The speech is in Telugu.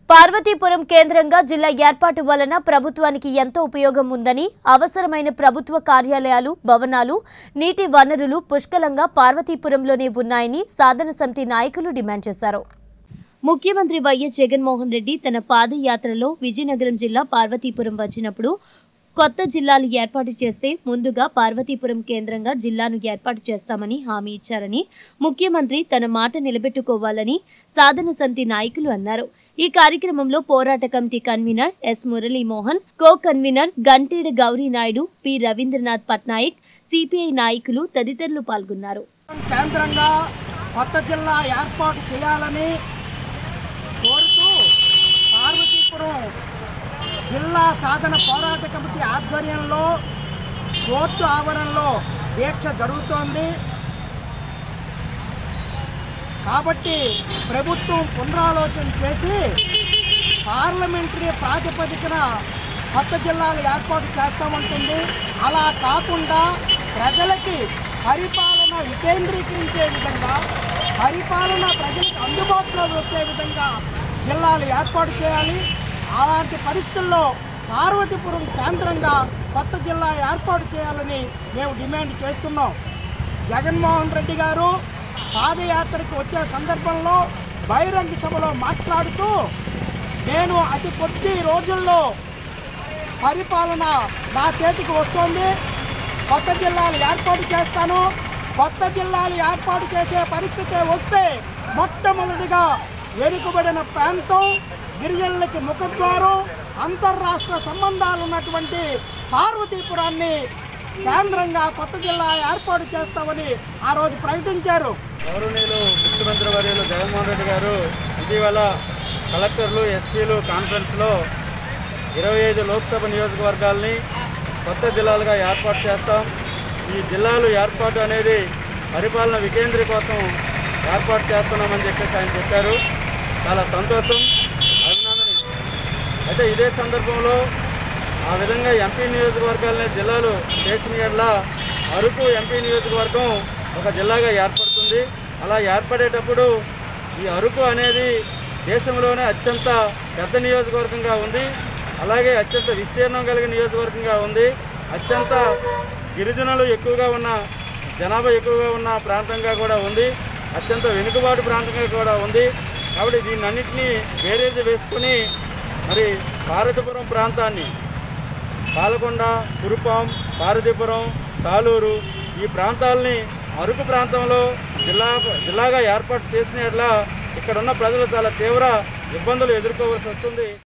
పార్వతీపురం కేంద్రంగా జిల్లా ఏర్పాటు వలన ప్రభుత్వానికి ఎంతో ఉపయోగం ఉందని అవసరమైన ప్రభుత్వ కార్యాలయాలు భవనాలు నీటి వనరులు పుష్కలంగా పార్వతీపురంలోనే ఉన్నాయని సాధన సమితి నాయకులు డిమాండ్ చేశారు ముఖ్యమంత్రి వైఎస్ జగన్మోహన్ రెడ్డి తన పాదయాత్రలో విజయనగరం జిల్లా పార్వతీపురం వచ్చినప్పుడు కొత్త జిల్లాలు ఏర్పాటు చేస్తే ముందుగా పార్వతీపురం కేంద్రంగా జిల్లాను ఏర్పాటు చేస్తామని హామీ ఇచ్చారని ముఖ్యమంత్రి తన మాట నిలబెట్టుకోవాలని సాధన సమితి నాయకులు అన్నారు ఈ కార్యక్రమంలో పోరాట committee convener S Muralimohan co convener Ganteda Gowri Naidu P Ravindranath Patnaik CPI నాయకులు తదితరులు పాల్గొన్నారు కేంద్రంగా కొత్త జిల్లా ఏర్పాటు చేయాలని కోరుతూ పార్వతీపురం జిల్లా సాధన పోరాట కమిటీ ఆధ్వర్యంలో కోర్టు ఆవరణలో దీక్ష జరుగుతోంది కాబట్టి ప్రభుత్వం పునరాలోచన చేసి పార్లమెంటరీ ప్రాతిపదికన కొత్త జిల్లాలు ఏర్పాటు చేస్తామంటుంది అలా కాకుండా ప్రజలకి పరిపాలన వికేంద్రీకరించే విధంగా పరిపాలన ప్రజలకు అందుబాటులోకి వచ్చే విధంగా జిల్లాలు ఏర్పాటు చేయాలి అలాంటి పరిస్థితుల్లో పార్వతీపురం కేంద్రంగా కొత్త జిల్లా ఏర్పాటు చేయాలని మేము డిమాండ్ చేస్తున్నాం జగన్మోహన్ రెడ్డి గారు పాదయాత్రకు వచ్చే సందర్భంలో బహిరంగ సభలో మాట్లాడుతూ నేను అతి కొద్ది రోజుల్లో పరిపాలన నా చేతికి వస్తుంది కొత్త జిల్లాలు ఏర్పాటు చేస్తాను కొత్త జిల్లాలు ఏర్పాటు చేసే పరిస్థితి వస్తే మొట్టమొదటిగా వెనుకబడిన ప్రాంతం గిరిజనులకి ముఖద్వారం అంతర్రాష్ట్ర సంబంధాలు ఉన్నటువంటి పార్వతీపురాన్ని కేంద్రంగా కొత్త జిల్లా ఏర్పాటు చేస్తామని ఆ రోజు ప్రకటించారు గౌరవనీయులు ముఖ్యమంత్రి వర్యులు జగన్మోహన్ రెడ్డి గారు ఇటీవల కలెక్టర్లు ఎస్పీలు కాన్ఫరెన్స్లో ఇరవై ఐదు లోక్సభ నియోజకవర్గాల్ని కొత్త జిల్లాలుగా ఏర్పాటు చేస్తాం ఈ జిల్లాలు ఏర్పాటు అనేది పరిపాలన వికేంద్రీ కోసం ఏర్పాటు చేస్తున్నామని చెప్పేసి ఆయన చెప్పారు చాలా సంతోషం అభినందన అయితే ఇదే సందర్భంలో ఆ విధంగా ఎంపీ నియోజకవర్గాలని జిల్లాలు చేసిన యెడల అరకు ఎంపీ నియోజకవర్గం ఒక జిల్లాగా ఏర్పడుతుంది అలా ఏర్పడేటప్పుడు ఈ అరకు అనేది దేశంలోనే అత్యంత పెద్ద నియోజకవర్గంగా ఉంది అలాగే అత్యంత విస్తీర్ణం కలిగిన నియోజకవర్గంగా ఉంది అత్యంత గిరిజనులు ఎక్కువగా ఉన్న జనాభా ఎక్కువగా ఉన్న ప్రాంతంగా కూడా ఉంది అత్యంత వెనుకబాటు ప్రాంతంగా కూడా ఉంది కాబట్టి దీన్నన్నింటినీ బేరేజ్ వేసుకుని మరి పార్వతీపురం ప్రాంతాన్ని పాలకొండ కురుపాం పార్వతీపురం సాలూరు ఈ ప్రాంతాలని అరకు ప్రాంతంలో జిల్లా జిల్లాగా ఏర్పాటు చేసిన యెడల ఇక్కడ ఉన్న ప్రజలు చాలా తీవ్ర ఇబ్బందులు ఎదుర్కోవాల్సి వస్తుంది